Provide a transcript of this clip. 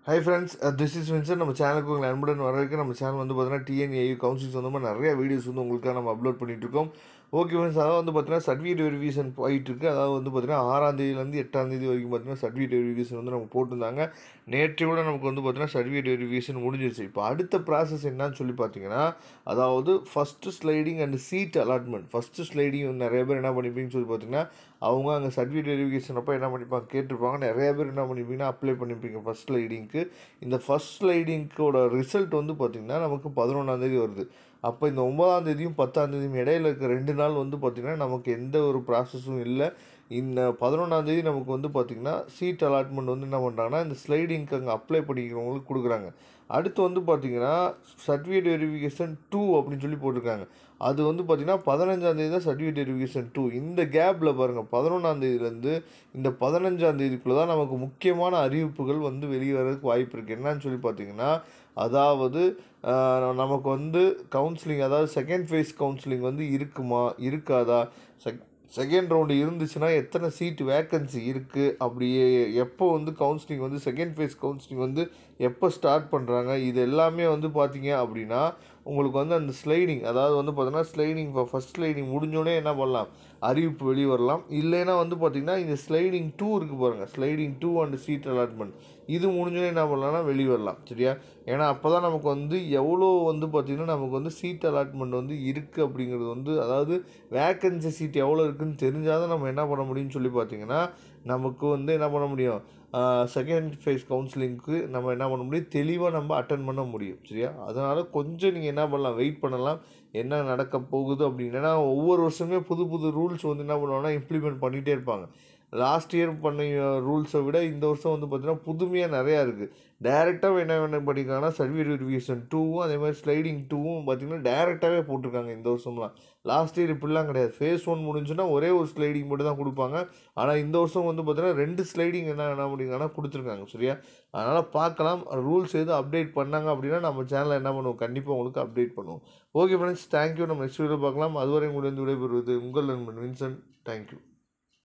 high friends this is வின்சர் நம்ம சேனலுக்கு உங்களை அன்புடன் வரவேற்க நம்ம சேனல் வந்து பார்த்தீங்கன்னா டிஎன்ஏ கவுன்சில் சொந்தமாக நிறைய வீடியோஸ் வந்து உங்களுக்காக நம்ம அப்லோட் பண்ணிட்டு இருக்கோம் ஓகே ஃப்ரெண்ட்ஸ் அதாவது வந்து பார்த்தீங்கன்னா சர்டிஃபிகேட் வெரிஃபிகேஷன் போயிட்டு இருக்கு அதாவது வந்து பார்த்தீங்கன்னா ஆறாம் தேதியிலேருந்து எட்டாம் தேதி வரைக்கும் பார்த்தீங்கன்னா சர்டிஃபிகேட் வெரிஃபிகேஷன் வந்து நம்ம போட்டிருந்தாங்க நேற்று கூட நமக்கு வந்து பார்த்தீங்கன்னா சர்டிஃபிகேட் வெரிஃபிகேஷன் முடிஞ்சிருச்சு இப்போ அடுத்த ப்ராசஸ் என்னன்னு சொல்லி பார்த்தீங்கன்னா அதாவது first sliding and seat allotment first sliding வந்து நிறைய பேர் என்ன பண்ணிப்பீங்கன்னு சொல்லி பார்த்தீங்கன்னா அவங்க அங்கே சர்டிஃபிகேட் வெரிஃபிகேஷன் அப்போ என்ன பண்ணிப்பாங்க கேட்டிருப்பாங்க நிறைய பேர் என்ன பண்ணிப்பீங்கன்னா அப்ளை பண்ணிப்பீங்க ஃபஸ்ட் ஸ்லைடிங்க்கு இந்த ஃபஸ்ட் ஸ்லைடிங்கோட ரிசல்ட் வந்து பார்த்திங்கன்னா நமக்கு பதினொன்றாந்தேதி வருது அப்போ இந்த ஒன்பதாம் தேதியும் பத்தாம் தேதியும் இடையில இருக்க ரெண்டு நாள் வந்து பார்த்திங்கன்னா நமக்கு எந்த ஒரு ப்ராசஸும் இல்லை இந்த பதினொன்றாம் தேதி நமக்கு வந்து பார்த்திங்கன்னா சீட் அலாட்மெண்ட் வந்து என்ன பண்ணுறாங்கன்னா இந்த ஸ்லைடிங்க்கு அங்கே அப்ளை பண்ணிக்கிறவங்களுக்கு கொடுக்குறாங்க அடுத்து வந்து பார்த்திங்கன்னா சர்டிஃபிகேட் வெரிஃபிகேஷன் டூ அப்படின்னு சொல்லி போட்டிருக்காங்க அது வந்து பார்த்திங்கன்னா பதினஞ்சாந்தேதி தான் சர்டிஃபிகேட் வெரிஃபிகேஷன் டூ இந்த கேப்பில் பாருங்கள் பதினொன்றாந்தேதியிலேருந்து இந்த பதினஞ்சாந்தேதிக்குள்ளே தான் நமக்கு முக்கியமான அறிவிப்புகள் வந்து வெளியே வரதுக்கு வாய்ப்பு இருக்குது என்னன்னு சொல்லி பார்த்தீங்கன்னா அதாவது ஆஹ், நமக்கு வந்து கவுன்சிலிங் அதாவது செகண்ட் ஃபேஸ் கவுன்சிலிங் வந்து இருக்குமா இருக்காதா செக் செகண்ட் ரவுண்டு இருந்துச்சுன்னா எத்தனை சீட் வேக்கன்சி இருக்குது அப்படியே எப்போ வந்து கவுன்சிலிங் வந்து செகண்ட் ஃபேஸ் கவுன்சிலிங் வந்து எப்போ ஸ்டார்ட் பண்ணுறாங்க இது எல்லாமே வந்து பார்த்தீங்க அப்படின்னா உங்களுக்கு வந்து அந்த ஸ்லைடிங் அதாவது வந்து பார்த்தீங்கன்னா ஸ்லைடிங் இப்போ ஃபஸ்ட் ஸ்லைடிங் முடிஞ்சோடனே என்ன பண்ணலாம் அறிவிப்பு வெளியே வரலாம் இல்லைன்னா வந்து பார்த்தீங்கன்னா இந்த ஸ்லைடிங் டூ இருக்குது பாருங்கள் sliding two and seat allotment இது முடிஞ்சோடனே என்ன பண்ணலாம்னா வெளியே வரலாம் சரியா ஏன்னா அப்போ தான் நமக்கு வந்து எவ்வளோ வந்து பார்த்திங்கன்னா நமக்கு வந்து சீட் அலாட்மெண்ட் வந்து இருக்குது அப்படிங்கிறது வந்து அதாவது வேக்கன்சி சீட் எவ்வளோ இருக்குன்னு தெரிஞ்சால் தான் நம்ம என்ன பண்ண முடியும்னு சொல்லி பார்த்தீங்கன்னா நமக்கு வந்து என்ன பண்ண முடியும் செகண்ட் ஃபேஸ் கவுன்சிலிங்க்கு நம்ம என்ன பண்ண முடியும் தெளிவாக நம்ம அட்டன் பண்ண முடியும் சரியா அதனால் கொஞ்சம் நீங்கள் என்ன பண்ணலாம் வெயிட் பண்ணலாம் என்ன நடக்க போகுது அப்படின்னா ஒவ்வொரு வருஷமே புது புது ரூல்ஸ் வந்து என்ன பண்ணுவாங்கன்னா இம்ப்ளிமெண்ட் பண்ணிகிட்டே இருப்பாங்க லாஸ்ட் இயர் பண்ண ரூல்ஸை விட இந்த வருஷம் வந்து பார்த்திங்கன்னா புதுமையாக நிறையா இருக்குது டேரெக்டாக என்ன என்ன பண்ணியிருக்காங்கன்னா சர்டிஃபிகேட் வெரிஃபிகேஷன் டூவும் அதே மாதிரி ஸ்லைடிங் டூவும் பார்த்திங்கன்னா டேரெக்டாகவே போட்டிருக்காங்க இந்த வருஷம்லாம் லாஸ்ட் இயர் இப்படிலாம் கிடையாது ஃபேஸ் ஒன் முடிஞ்சுன்னா ஒரே ஒரு ஸ்லைடிங் மட்டும் தான் கொடுப்பாங்க ஆனால் இந்த வருஷம் வந்து பார்த்திங்கன்னா ரெண்டு ஸ்லைடிங் என்ன என்ன பண்ணியிருக்காங்கன்னா கொடுத்துருக்காங்க சரியா அதனால் பார்க்கலாம் ரூல்ஸ் எதுவும் அப்டேட் பண்ணாங்க அப்படின்னா நம்ம சேனலில் என்ன பண்ணுவோம் கண்டிப்பாக உங்களுக்கு அப்டேட் பண்ணுவோம் ஓகே ஃப்ரெண்ட்ஸ் தேங்க்யூ நம்ம நெக்ஸ்ட் வீடியோ பார்க்கலாம் அதுவரை உங்களிடம் விடைபெறுவது உங்கள் நண்பன் வின்சன் தேங்க்யூ